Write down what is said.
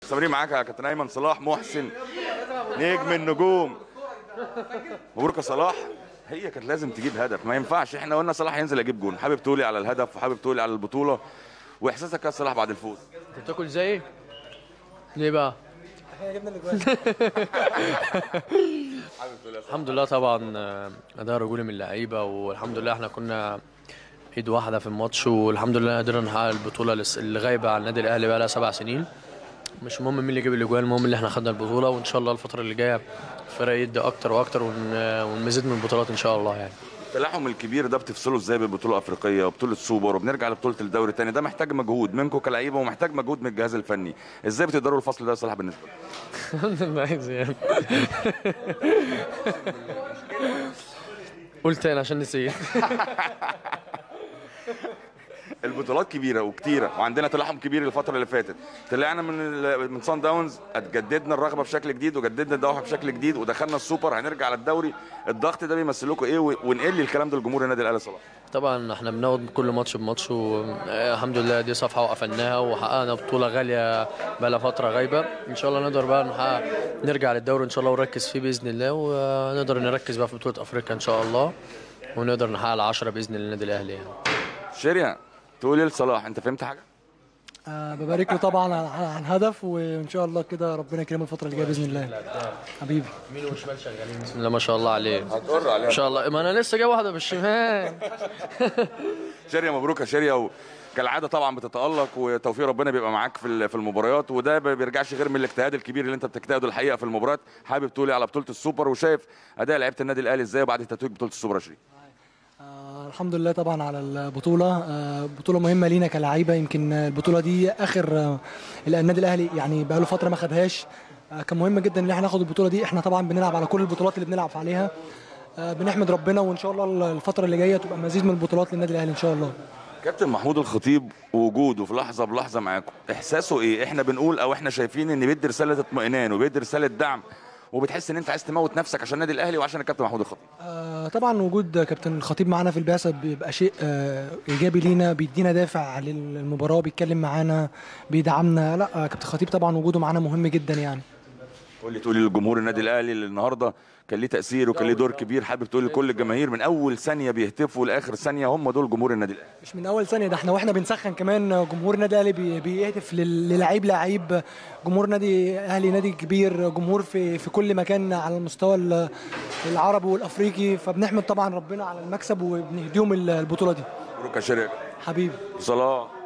مستمرين معاك يا كابتن ايمن صلاح محسن نجم النجوم مبروك يا صلاح هي كانت لازم تجيب هدف ما ينفعش احنا قلنا صلاح ينزل يجيب جون حابب تقولي على الهدف وحابب تقولي على البطوله واحساسك يا صلاح بعد الفوز انت بتاكل زيي؟ ليه بقى؟ الحمد لله طبعا آه، اداء رجولي من اللعيبه والحمد لله احنا كنا ايد واحده في الماتش والحمد لله قدرنا نحقق البطوله لس- اللي غايبه عن النادي الاهلي بقى لها سبع سنين مش مهم مين اللي يجيب الاجوال المهم اللي احنا خدنا البطوله وان شاء الله الفتره اللي جايه الفرق يدي اكتر واكتر ون- ونزيد من البطولات ان شاء الله يعني التلاحم الكبير ده بتفصله ازاي ببطوله افريقيه وبطوله سوبر وبنرجع لبطوله الدوري تاني ده محتاج مجهود منكم كلعيبه ومحتاج مجهود من الجهاز الفني ازاي بتقدروا الفصل ده يا صلاح بالنسبه لكم الحمد لله عايز يعني قلت تاني عشان نسيت البطولات كبيره وكتيره وعندنا تلاحم كبير الفتره اللي فاتت طلعنا من ال- من صن داونز جددنا الرغبه بشكل جديد وجددنا الدوافع بشكل جديد ودخلنا السوبر هنرجع على الدوري الضغط ده بيمثل لكم ايه و- ونقل لي الكلام ده لجمهور النادي الاهلي صلاح طبعا احنا بناخد كل ماتش بماتش والحمد لله دي صفحه وقفلناها وحققنا بطوله غاليه بقى لها فتره غايبه ان شاء الله نقدر بقى نحقق نرجع للدوري ان شاء الله ونركز فيه باذن الله ونقدر نركز بقى في بطوله افريقيا ان شاء الله ونقدر نحقق العشرة باذن الله النادي الاهلي يعني. شيريا تقول ايه لصلاح انت فهمت حاجه آه ببارك له طبعا عن عن هدف وان شاء الله كده ربنا يكرمه الفتره اللي جايه باذن الله حبيبي يمين وشمال شغالين بسم الله ما شاء الله عليه هتقر عليها ان شاء الله ما انا لسه جاي واحده بالشمال شيريا مبروك يا شيريا و... كالعاده طبعا بتتالق وتوفيق ربنا بيبقى معاك في ال- في المباريات وده ما بيرجعش غير من الاجتهاد الكبير اللي انت بتجتهده الحقيقه في المباريات حابب تقولي على بطوله السوبر وشايف اداء لعيبه النادي الاهلي ازاي بعد تتويج بطوله السوبر يا شريف آه الحمد لله طبعا على البطوله آه بطوله مهمه لينا كلاعيبه يمكن البطوله دي اخر آه النادي الاهلي يعني بقى له فتره ما خدهاش آه كان مهم جدا ان احنا ناخد البطوله دي احنا طبعا بنلعب على كل البطولات اللي بنلعب عليها آه بنحمد ربنا وان شاء الله الفتره اللي جايه تبقى مزيد من البطولات للنادي الاهلي ان شاء الله كابتن محمود الخطيب وجوده في لحظه بلحظه معاكم احساسه ايه احنا بنقول او احنا شايفين ان بيدي رساله اطمئنان وبيدي رساله دعم وبتحس ان انت عايز تموت نفسك عشان النادي الاهلي وعشان الكابتن محمود الخطيب آه طبعا وجود كابتن الخطيب معانا في البعثه بيبقى شيء آه ايجابي لينا بيدينا دافع للمباراه بيتكلم معانا بيدعمنا لا آه كابتن الخطيب طبعا وجوده معانا مهم جدا يعني قول لي تقولي للجمهور النادي الاهلي اللي النهارده كان ليه تاثير وكان ليه دور كبير حابب تقول لكل الجماهير من اول ثانيه بيهتفوا لاخر ثانيه هم دول جمهور النادي الاهلي مش من اول ثانيه ده احنا واحنا بنسخن كمان جمهور النادي الاهلي بي- بيهتف لل- للعيب لعيب جمهور نادي اهلي نادي كبير جمهور في في كل مكان على المستوى ال- العربي والافريقي فبنحمد طبعا ربنا على المكسب وبنهديهم ال- البطوله دي مبروك يا شريك حبيبي صلاح